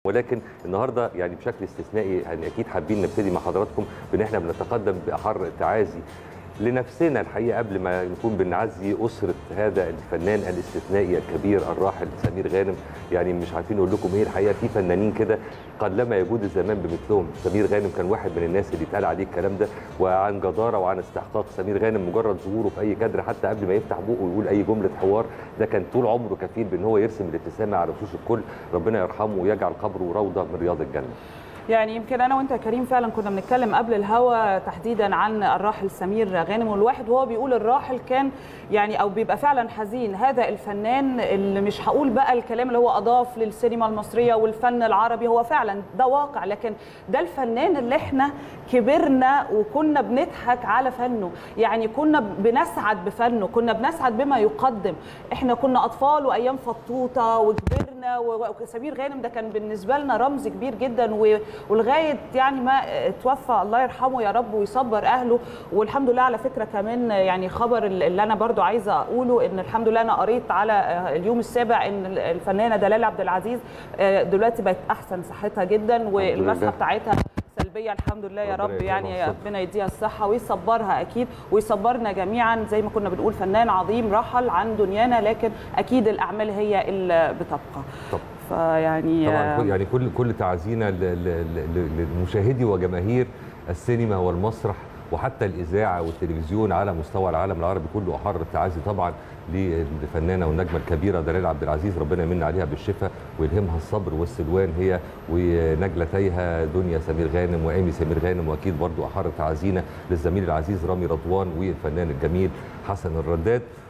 ولكن النهارده يعني بشكل استثنائي يعني اكيد حابين نبتدي مع حضراتكم بان احنا بنتقدم باحر التعازي لنفسنا الحقيقه قبل ما نكون بنعزي اسره هذا الفنان الاستثنائي الكبير الراحل سمير غانم يعني مش عارفين نقول لكم ايه الحقيقه في فنانين كده قلما يجود الزمان بمثلهم سمير غانم كان واحد من الناس اللي اتقال عليه الكلام ده وعن جداره وعن استحقاق سمير غانم مجرد ظهوره في اي كادر حتى قبل ما يفتح بقه ويقول اي جمله حوار ده كان طول عمره كفيل بان هو يرسم الابتسامه على وشوش الكل ربنا يرحمه ويجعل قبره روضه من رياض الجنه يعني يمكن انا وانت يا كريم فعلا كنا بنتكلم قبل الهوا تحديدا عن الراحل سمير غانم والواحد وهو بيقول الراحل كان يعني او بيبقى فعلا حزين هذا الفنان اللي مش هقول بقى الكلام اللي هو اضاف للسينما المصريه والفن العربي هو فعلا ده واقع لكن ده الفنان اللي احنا كبرنا وكنا بنضحك على فنه يعني كنا بنسعد بفنه كنا بنسعد بما يقدم احنا كنا اطفال وايام فطوطه وكبرنا وسمير غانم ده كان بالنسبه لنا رمز كبير جدا و ولغايه يعني ما توفى الله يرحمه يا رب ويصبر اهله والحمد لله على فكره كمان يعني خبر اللي انا برضو عايزه اقوله ان الحمد لله انا قريت على اليوم السابع ان الفنانه دلال عبد العزيز دلوقتي بقت احسن صحتها جدا والمسحه بتاعتها سلبيه الحمد لله يا رب يعني ربنا يديها الصحه ويصبرها اكيد ويصبرنا جميعا زي ما كنا بنقول فنان عظيم رحل عن دنيانا لكن اكيد الاعمال هي اللي بتبقى طب. فيعني طبعا يعني كل كل تعزينا لمشاهدي وجماهير السينما والمسرح وحتى الاذاعه والتلفزيون على مستوى العالم العربي كله احر التعازي طبعا للفنانه والنجمه الكبيره دلال عبد العزيز ربنا يمن عليها بالشفاء ويلهمها الصبر والسلوان هي ونجلتيها دنيا سمير غانم وايمي سمير غانم واكيد برضو احر تعازينا للزميل العزيز رامي رضوان والفنان الجميل حسن الرداد